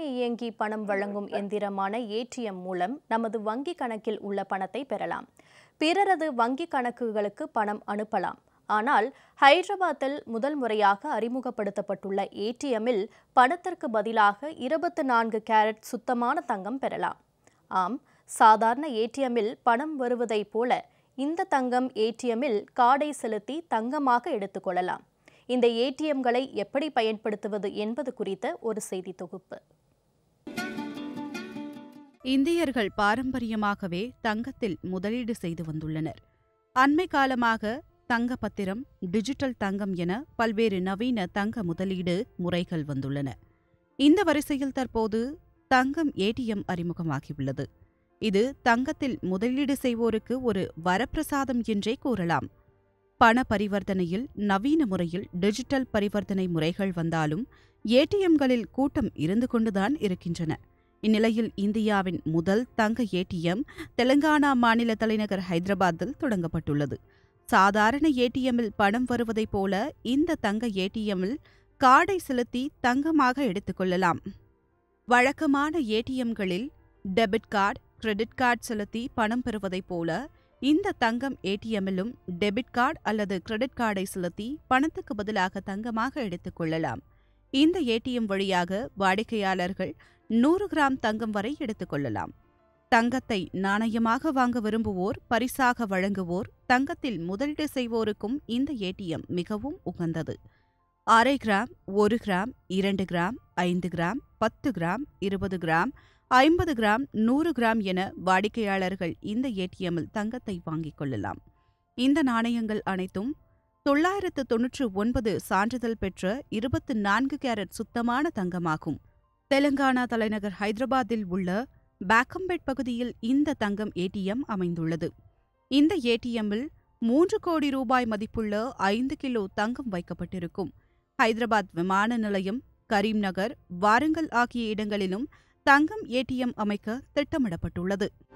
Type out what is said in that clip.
இயங்கி பணம் வழங்கும் எந்திரமான ஏடிஎம் மூலம் நமது வங்கி கணக்கில் உள்ள பணத்தை பெறலாம் பிறரது வங்கி கணக்குகளுக்கு பணம் அனுப்பலாம் ஆனால் ஹைதராபாத்தில் முதல் முறையாக அறிமுகப்படுத்தப்பட்டுள்ள ஏடிஎம்மில் பணத்திற்கு பதிலாக இருபத்து நான்கு கேரட் சுத்தமான தங்கம் பெறலாம் ஆம் சாதாரண ஏடிஎம்மில் பணம் வருவதைப் போல இந்த தங்கம் ஏடிஎம்மில் கார்டை செலுத்தி தங்கமாக எடுத்துக்கொள்ளலாம் இந்த ஏடிஎம்களை எப்படி பயன்படுத்துவது என்பது குறித்த ஒரு செய்தி தொகுப்பு இந்தியர்கள் பாரம்பரியமாகவே தங்கத்தில் முதலீடு செய்து வந்துள்ளனர் அண்மை காலமாக தங்க பத்திரம் டிஜிட்டல் தங்கம் என பல்வேறு நவீன தங்க முதலீடு முறைகள் வந்துள்ளன இந்த வரிசையில் தற்போது தங்கம் ஏடிஎம் அறிமுகமாகியுள்ளது இது தங்கத்தில் முதலீடு செய்வோருக்கு ஒரு வரப்பிரசாதம் என்றே கூறலாம் பண பரிவர்த்தனையில் நவீன முறையில் டிஜிட்டல் பரிவர்த்தனை முறைகள் வந்தாலும் ஏடிஎம்களில் கூட்டம் இருந்து கொண்டுதான் இருக்கின்றன இந்நிலையில் இந்தியாவின் முதல் தங்க ஏடிஎம் தெலங்கானா மாநில தலைநகர் ஹைதராபாத்தில் தொடங்கப்பட்டுள்ளது சாதாரண ஏடிஎம்மில் பணம் வருவதைப் போல இந்த தங்க ஏடிஎம்மில் கார்டை செலுத்தி தங்கமாக எடுத்துக்கொள்ளலாம் வழக்கமான ஏடிஎம்களில் டெபிட் கார்டு கிரெடிட் கார்டு செலுத்தி பணம் பெறுவதைப் போல இந்த தங்கம் ஏடிஎம்மிலும் டெபிட் கார்டு அல்லது கிரெடிட் கார்டை செலுத்தி பணத்துக்கு பதிலாக தங்கமாக எடுத்துக்கொள்ளலாம் இந்த ஏடிஎம் வழியாக வாடிக்கையாளர்கள் நூறு கிராம் தங்கம் வரை எடுத்துக்கொள்ளலாம் தங்கத்தை நாணயமாக வாங்க விரும்புவோர் பரிசாக வழங்குவோர் தங்கத்தில் முதலீடு செய்வோருக்கும் இந்த ஏடிஎம் மிகவும் உகந்தது அரை கிராம் ஒரு கிராம் இரண்டு கிராம் ஐந்து கிராம் பத்து கிராம் இருபது கிராம் ஐம்பது கிராம் நூறு கிராம் என வாடிக்கையாளர்கள் இந்த ஏடிஎம்மில் தங்கத்தை வாங்கிக் கொள்ளலாம் இந்த நாணயங்கள் அனைத்தும் தொள்ளாயிரத்து தொன்னூற்று ஒன்பது சான்றிதழ் பெற்ற இருபத்து நான்கு கேரட் சுத்தமான தங்கமாகும் தெலங்கானா தலைநகர் ஹைதராபாத்தில் உள்ள பேக்கம்பெட் பகுதியில் இந்த தங்கம் ஏடிஎம் அமைந்துள்ளது இந்த ஏடிஎம்மில் மூன்று கோடி ரூபாய் மதிப்புள்ள ஐந்து கிலோ தங்கம் வைக்கப்பட்டிருக்கும் ஹைதராபாத் விமான நிலையம் கரீம்நகர் வாரங்கல் ஆகிய இடங்களிலும் தங்கம் ஏடிஎம் அமைக்க திட்டமிடப்பட்டுள்ளது